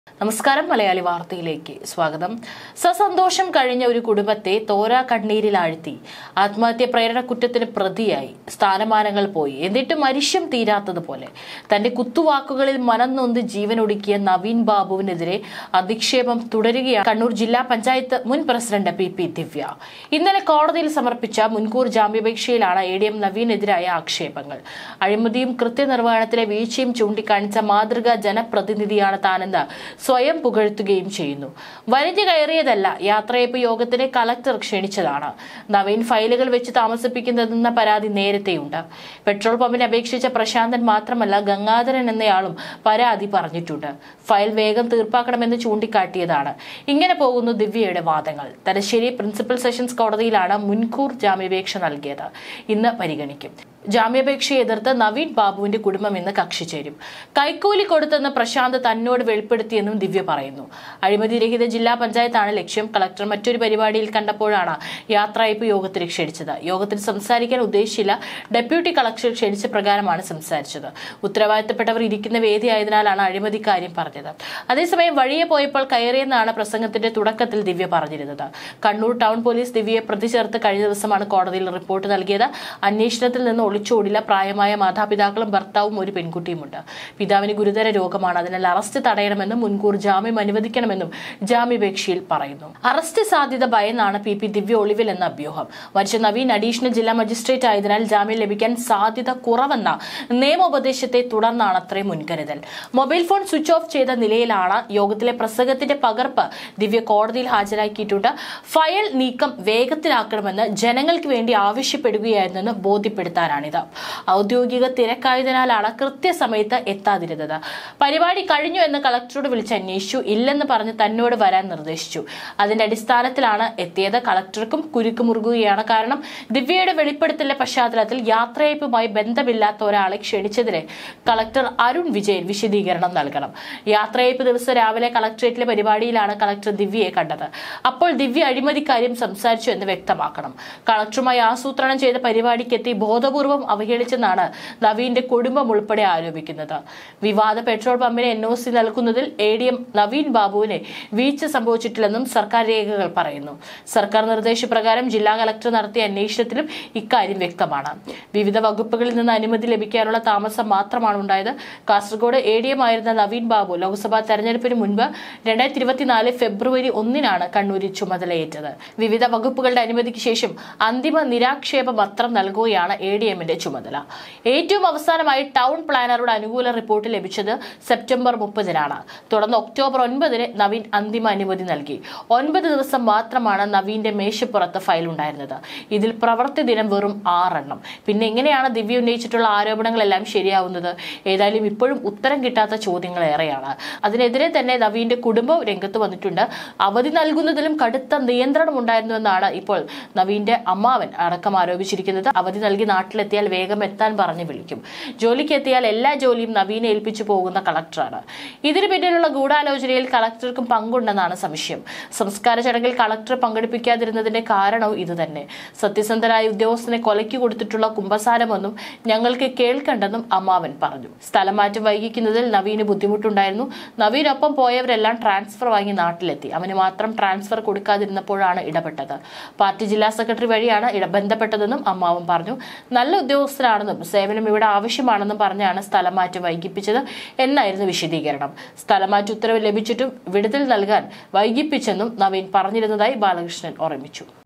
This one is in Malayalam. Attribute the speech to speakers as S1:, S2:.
S1: നമസ്കാരം മലയാളി വാർത്തയിലേക്ക് സ്വാഗതം സസന്തോഷം കഴിഞ്ഞ ഒരു കുടുംബത്തെ തോരാ കണ്ണീരിലാഴ്ത്തി ആത്മഹത്യ പ്രേരണ കുറ്റത്തിന് പ്രതിയായി സ്ഥാനമാനങ്ങൾ പോയി എന്നിട്ട് മനുഷ്യം തീരാത്തതുപോലെ തന്റെ കുത്തുവാക്കുകളിൽ മനം നൊന്ത് ജീവനൊടുക്കിയ നവീൻ ബാബുവിനെതിരെ അധിക്ഷേപം തുടരുകയാണ് കണ്ണൂർ ജില്ലാ പഞ്ചായത്ത് മുൻ പ്രസിഡന്റ് പി പി ദിവ്യ ഇന്നലെ കോടതിയിൽ സമർപ്പിച്ച മുൻകൂർ ജാമ്യാപേക്ഷയിലാണ് എ ഡി എം നവീനെതിരായ ആക്ഷേപങ്ങൾ അഴിമതിയും കൃത്യനിർവഹണത്തിലെ വീഴ്ചയും ചൂണ്ടിക്കാണിച്ച മാതൃകാ ജനപ്രതിനിധിയാണ് താനെന്ന് സ്വയം പുകഴ്ത്തുകയും ചെയ്യുന്നു വലിഞ്ഞു കയറിയതല്ല യാത്രയപ്പ് യോഗത്തിന് കലക്ടർ ക്ഷണിച്ചതാണ് നവീൻ ഫയലുകൾ വെച്ച് താമസിപ്പിക്കുന്നതെന്ന പരാതി നേരത്തെയുണ്ട് പെട്രോൾ പമ്പിന് അപേക്ഷിച്ച പ്രശാന്തൻ മാത്രമല്ല ഗംഗാധരൻ എന്നയാളും പരാതി പറഞ്ഞിട്ടുണ്ട് ഫയൽ വേഗം തീർപ്പാക്കണമെന്ന് ചൂണ്ടിക്കാട്ടിയതാണ് ഇങ്ങനെ പോകുന്നു ദിവ്യയുടെ വാദങ്ങൾ തലശ്ശേരി പ്രിൻസിപ്പൽ സെഷൻസ് കോടതിയിലാണ് മുൻകൂർ ജാമ്യാപേക്ഷ നൽകിയത് ഇന്ന് പരിഗണിക്കും ജാമ്യാപേക്ഷയെ എതിർത്ത് നവീൻ ബാബുവിന്റെ കുടുംബം ഇന്ന് കക്ഷി ചേരും കൈക്കൂലി കൊടുത്തെന്ന് പ്രശാന്ത് തന്നോട് വെളിപ്പെടുത്തിയെന്നും ദിവ്യ പറയുന്നു അഴിമതിരഹിത ജില്ലാ പഞ്ചായത്താണ് ലക്ഷ്യം കളക്ടർ മറ്റൊരു പരിപാടിയിൽ കണ്ടപ്പോഴാണ് യാത്രയപ്പ് യോഗത്തിന് ക്ഷണിച്ചത് യോഗത്തിൽ സംസാരിക്കാൻ ഉദ്ദേശിച്ചില്ല ഡെപ്യൂട്ടി കളക്ടർ ക്ഷണിച്ച പ്രകാരമാണ് സംസാരിച്ചത് ഉത്തരവാദിത്തപ്പെട്ടവർ ഇരിക്കുന്ന വേദിയായതിനാലാണ് അഴിമതി കാര്യം പറഞ്ഞത് അതേസമയം വഴിയെ പോയപ്പോൾ കയറിയെന്നാണ് പ്രസംഗത്തിന്റെ തുടക്കത്തിൽ ദിവ്യ പറഞ്ഞിരുന്നത് കണ്ണൂർ ടൗൺ പോലീസ് ദിവ്യയെ പ്രതി ചേർത്ത് കഴിഞ്ഞ ദിവസമാണ് കോടതിയിൽ റിപ്പോർട്ട് നൽകിയത് അന്വേഷണത്തിൽ നിന്ന് ഒളിച്ചോടില്ല പ്രായമായ മാതാപിതാക്കളും ഭർത്താവും ഒരു പെൺകുട്ടിയുമുണ്ട് പിതാവിന് ഗുരുതര രോഗമാണ് അതിനാൽ അറസ്റ്റ് തടയണമെന്നും മുൻകൂർ ജാമ്യം അനുവദിക്കണമെന്നും ജാമ്യാപേക്ഷയിൽ പറയുന്നു അറസ്റ്റ് സാധ്യത ഭയന്നാണ് പി പി ദിവ്യ ഒളിവിൽ എന്ന അഭ്യൂഹം മരിച്ച നവീൻ അഡീഷണൽ ജില്ലാ മജിസ്ട്രേറ്റ് ആയതിനാൽ ജാമ്യം ലഭിക്കാൻ സാധ്യത കുറവെന്ന നിയമോപദേശത്തെ തുടർന്നാണ് അത്രയും മുൻകരുതൽ മൊബൈൽ ഫോൺ സ്വിച്ച് ഓഫ് ചെയ്ത നിലയിലാണ് യോഗത്തിലെ പ്രസംഗത്തിന്റെ പകർപ്പ് ദിവ്യ കോടതിയിൽ ഹാജരാക്കിയിട്ടുണ്ട് ഫയൽ നീക്കം വേഗത്തിലാക്കണമെന്ന് ജനങ്ങൾക്ക് വേണ്ടി ആവശ്യപ്പെടുകയായിരുന്നെന്ന് ബോധ്യപ്പെടുത്താനാണിത് ഔദ്യോഗിക തിരക്കായതിനാലാണ് കൃത്യസമയത്ത് എത്താതിരുന്നത് പരിപാടി കഴിഞ്ഞു എന്ന് കളക്ടറോട് വിളിച്ച് അന്വേഷിച്ചു ഇല്ലെന്ന് പറഞ്ഞ് തന്നോട് വരാൻ നിർദ്ദേശിച്ചു അതിന്റെ അടിസ്ഥാനത്തിലാണ് എത്തിയത് കളക്ടർക്കും കുരുക്ക് മുറുകുകയാണ് കാരണം ദിവ്യയുടെ വെളിപ്പെടുത്തലിന്റെ പശ്ചാത്തലത്തിൽ യാത്രയയപ്പുമായി ബന്ധമില്ലാത്ത ഒരാളെ ക്ഷണിച്ചതിന് കളക്ടർ അരുൺ വിജയൻ വിശദീകരണം നൽകണം യാത്രയയപ്പ് ദിവസം രാവിലെ കളക്ടറേറ്റിലെ പരിപാടിയിലാണ് കളക്ടർ ദിവ്യയെ കണ്ടത് അപ്പോൾ ദിവ്യ അഴിമതിക്കാര്യം സംസാരിച്ചു എന്ന് വ്യക്തമാക്കണം കളക്ടറുമായി ആസൂത്രണം ചെയ്ത പരിപാടിക്കെത്തി ബോധപൂർവം അവഹേളിച്ചെന്നാണ് നവീന്റെ കുടുംബം ഉൾപ്പെടെ ആരോപിക്കുന്നത് വിവാദ പെട്രോൾ പമ്പിന് എൻ ഒ സി നൽകുന്നതിൽ എ ഡി എം നവീൻ ബാബുവിന് വീഴ്ച സംഭവിച്ചിട്ടില്ലെന്നും സർക്കാർ രേഖകൾ പറയുന്നു സർക്കാർ നിർദ്ദേശപ്രകാരം ജില്ലാ കളക്ടർ നടത്തിയ അന്വേഷണത്തിലും ഇക്കാര്യം വ്യക്തമാണ് വിവിധ വകുപ്പുകളിൽ നിന്ന് അനുമതി ലഭിക്കാനുള്ള താമസം മാത്രമാണ് ഉണ്ടായത് കാസർഗോഡ് എ ഡി എം ആയിരുന്ന നവീൻ ബാബു ലോക്സഭാ തെരഞ്ഞെടുപ്പിന് മുൻപ് രണ്ടായിരത്തി ഇരുപത്തിനാല് ഫെബ്രുവരി ഒന്നിനാണ് കണ്ണൂരിൽ ചുമതലയേറ്റത് വിവിധ വകുപ്പുകളുടെ അനുമതിക്ക് ശേഷം അന്തിമ നിരാക്ഷേപ പത്രം നൽകുകയാണ് എ ഡി എമ്മിന്റെ ചുമതല ഏറ്റവും അവസാനമായി ടൗൺ പ്ലാനറുടെ അനുകൂല റിപ്പോർട്ട് ലഭിച്ചത് സെപ്റ്റംബർ മുപ്പതിനാണ് തുടർന്ന് ഒക്ടോബർ ഒൻപതിന് നവീൻ അന്തിമ അനുമതി നൽകി ഒൻപത് ദിവസം മാത്രമാണ് നവീന്റെ മേശപ്പുറത്ത് ഫയൽ ഉണ്ടായിരുന്നത് ഇതിൽ പ്രവൃത്തി ദിനം വെറും ആറെണ്ണം പിന്നെ എങ്ങനെയാണ് ദിവ്യ ഉന്നയിച്ചിട്ടുള്ള ആരോപണങ്ങളെല്ലാം ശരിയാവുന്നത് ഏതായാലും ഇപ്പോഴും ഉത്തരം കിട്ടാത്ത ചോദ്യങ്ങൾ ഏറെയാണ് അതിനെതിരെ തന്നെ നവീന്റെ കുടുംബം രംഗത്ത് വന്നിട്ടുണ്ട് അവധി നൽകുന്നതിലും കടുത്ത നിയന്ത്രണം ഉണ്ടായിരുന്നുവെന്നാണ് ഇപ്പോൾ നവീന്റെ അമ്മാവൻ അടക്കം ആരോപിച്ചിരിക്കുന്നത് അവധി നൽകി നാട്ടിലെത്തിയാൽ വേഗം എത്താൻ പറഞ്ഞ് വിളിക്കും ജോലിക്ക് എത്തിയാൽ എല്ലാ ജോലിയും നവീനെ ഏൽപ്പിച്ചു പോകുന്ന കളക്ടറാണ് ഇതിന് പിന്നിലുള്ള ഗൂഢാലോചനയിൽ കളക്ടർക്കും പങ്കുണ്ടെന്നാണ് സംശയം സംസ്കാര ചടങ്ങിൽ കളക്ടർ പങ്കെടുപ്പിക്കാതിരുന്നതിന്റെ കാരണവും ഇതുതന്നെ സത്യസന്ധരായ ഉദ്യോഗസ്ഥനെ കൊലയ്ക്ക് കൊടുത്തിട്ടുള്ള കുമ്പസാരമൊന്നും ഞങ്ങൾക്ക് കേൾക്കണ്ടെന്നും അമ്മാവൻ പറഞ്ഞു സ്ഥലം മാറ്റം വൈകിക്കുന്നതിൽ നവീന് ബുദ്ധിമുട്ടുണ്ടായിരുന്നു നവീനൊപ്പം പോയവരെല്ലാം ട്രാൻസ്ഫർ വാങ്ങി നാട്ടിലെത്തി അവന് മാത്രം ട്രാൻസ്ഫർ കൊടുക്കാതിരുന്നപ്പോഴാണ് ഇടപെട്ടത് പാർട്ടി ജില്ലാ സെക്രട്ടറി വഴിയാണ് ഇട ബന്ധപ്പെട്ടതെന്നും അമ്മാവൻ പറഞ്ഞു നല്ല ഉദ്യോഗസ്ഥനാണെന്നും സേവനം ഇവിടെ ആവശ്യമാണെന്നും പറഞ്ഞാണ് സ്ഥലം മാറ്റം വൈകിപ്പിച്ചത് എന്നായിരുന്നു വിശദീകരണം സ്ഥലമാറ്റ ഉത്തരവ് ലഭിച്ചിട്ടും വിടുതൽ നൽകാൻ വൈകിപ്പിച്ചെന്നും നവീൻ പറഞ്ഞിരുന്നതായി ബാലകൃഷ്ണൻ ഓർമ്മിച്ചു